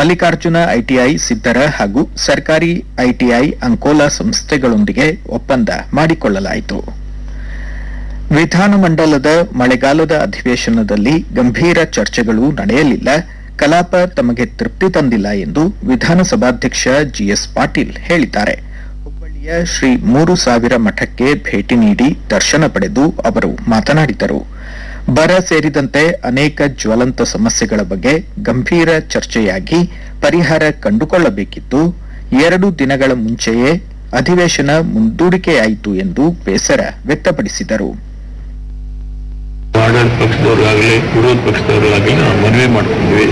Mallikarjuna ITI ಸಿದ್ದರ ಹಾಗೂ ಸರ್ಕಾರಿ ITI Ankola ಸಂಸ್ಥೆಗಳೊಂದಿಗೆ ಒಪ್ಪಂದ ಮಾಡಿಕೊಳ್ಳಲಾಯಿತು ವಿಧಾನಮಂಡಲದ ಮಳೆಗಾಲದ ಅಧಿವೇಶನದಲ್ಲಿ ಗಂಭೀರ ಚರ್ಚೆಗಳು ನಡೆಯಲಿಲ್ಲ ಕಲಾಪ ತಮಗೆ ತೃಪ್ತಿ ತಂದಿಲ್ಲ ಎಂದು ವಿಧಾನಸಭಾಧ್ಯಕ್ಷ ಜಿಎಸ್ ಪಾಟೀಲ್ ಹೇಳಿದ್ದಾರೆ ಹುಬ್ಬಳ್ಳಿಯ ಶ್ರೀ ಮೂರು ಸಾವಿರ ಮಠಕ್ಕೆ ಭೇಟಿ ನೀಡಿ ದರ್ಶನ ಪಡೆದು ಅವರು ಮಾತನಾಡಿದರು ಬರ ಸೇರಿದಂತೆ ಅನೇಕ ಜ್ವಲಂತ ಸಮಸ್ಯೆಗಳ ಬಗ್ಗೆ ಗಂಭೀರ ಚರ್ಚೆಯಾಗಿ ಪರಿಹಾರ ಕಂಡುಕೊಳ್ಳಬೇಕಿತ್ತು ಎರಡು ದಿನಗಳ ಮುಂಚೆಯೇ ಅಧಿವೇಶನ ಮುಂದೂಡಿಕೆಯಾಯಿತು ಎಂದು ಬೇಸರ ವ್ಯಕ್ತಪಡಿಸಿದರು ಆಡಳಿತ ಪಕ್ಷದವರಾಗಲಿ ವಿರೋಧ ಪಕ್ಷದವರಾಗಲಿ ನಾವು ಮನವಿ ಮಾಡ್ಕೊಂಡ್ವಿ